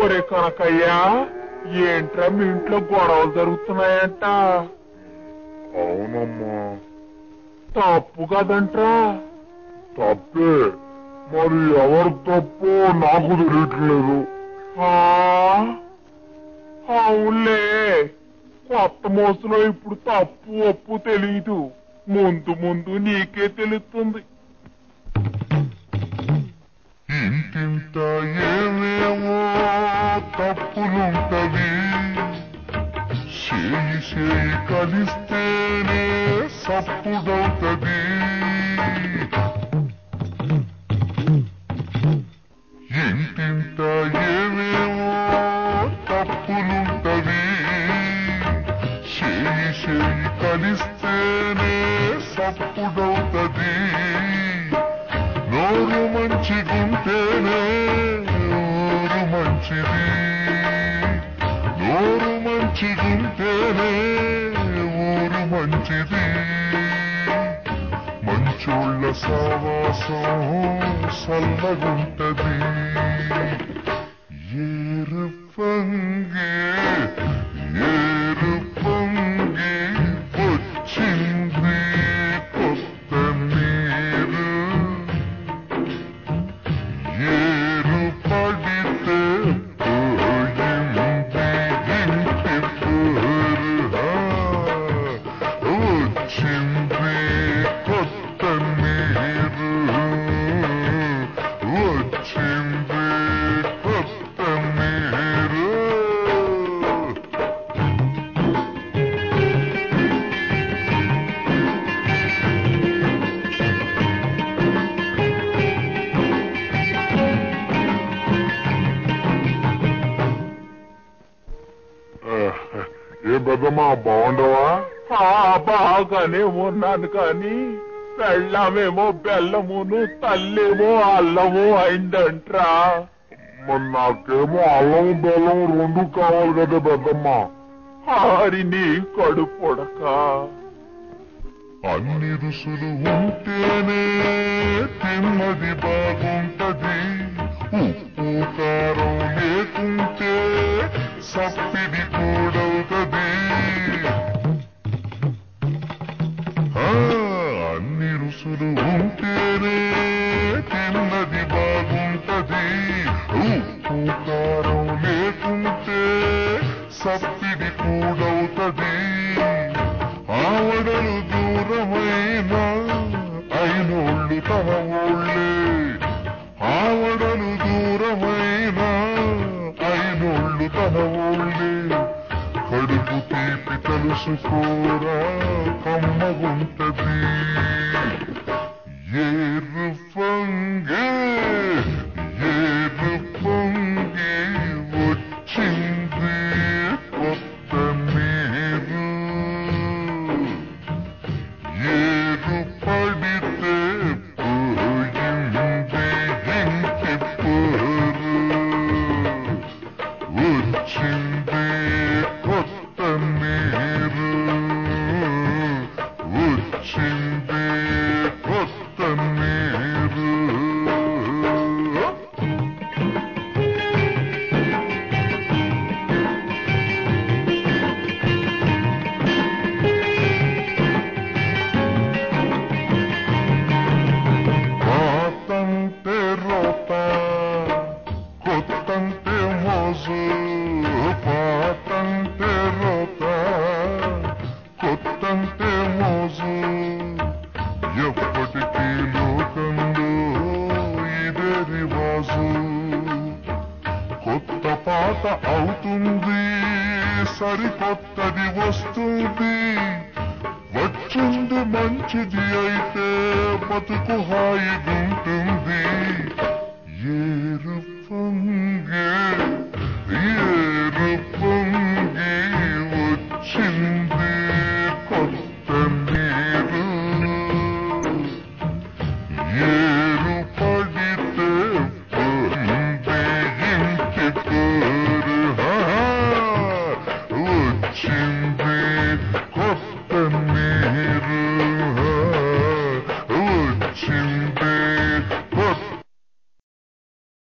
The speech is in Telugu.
ఒరే కనకయ్యా ఏంట్రా మీ ఇంట్లో గొడవలు జరుగుతున్నాయంట అవునమ్మా తప్పు కదంట్రా తప్పే మరి ఎవరు తప్పో నాకు తెలియట్లేదు ఆ, అవునులే కొత్త మోసలో ఇప్పుడు తప్పు ఒప్పు తెలియదు ముందు ముందు నీకే తెలుస్తుంది ఇంటింత ఏవేవో తప్పులుంటవి చేయి చేయి కలిస్తేనే సప్పుడవుతది ఇంటింత ఏవేవో తప్పులుంటవి చేయి చేయి కలిస్తేనే సప్పుడవుతది నోరు మంచిగుంటేనే ఊరు మంచిది నోరు మంచిగుంటేనే ఊరు మంచిది మంచోళ్ళ సావాసం సల్లగుంటది ఏరు పొంగే ఏరు పొంగి వచ్చింది కొత్త నీరు ఏరు పడితే పోయింది ఇంటి పూరు వచ్చింది కొత్త నీరు వచ్చింది కొత్త నీరు ఏ పెద్దమ్మా బాగుండవా ఆ బాగానే ఉన్నాను కానీ పెళ్ళామేమో బెల్లమును తల్లేమో అల్లము అయిందంట్రా మరి నాకేమో అల్లం బెల్లం రెండు కావాలి కదా పెద్దమ్మా హారి నీ కడుపుడక అన్ని రుసులు ఉంటేనే తిన్నది బాగుంటది ఉప్పు కారం లేకుంటే సప్పిడి కూడవుతది ఆ, అన్ని రుసులు ఉంటేనే తిన్నది బాగుంటది ఉప్పు కారం లేకుంటే సప్పిడి కూడవుతది ఆవడలు దూరమైన అయినోళ్ళు తన ఊళ్ళే ఆవడలు దూరమైన అయినోళ్ళు తన ఊళ్ళే కడుపు తీపి కలుసుకోరా కమ్మగుంటది ఏరు పొంగే ఏరు పొంగే వచ్చింది కొత్త నీరు ఏరు పడితే పోయింది ఇంటి పూరు వచ్చింది కొత్త నీరు వచ్చింది కొత్త నీరు పాతంటే రోత కొత్తంటే మోజు పాతంటే రోత కొత్తంటే మోజు ఎప్పటికీ లోకంలో ఇదే రివాజు కొత్త పాత అవుతుంది సరికొత్తది వస్తుంది వచ్చింది మంచిది అయితే బతుకు హాయిగుంటుంది ఏరు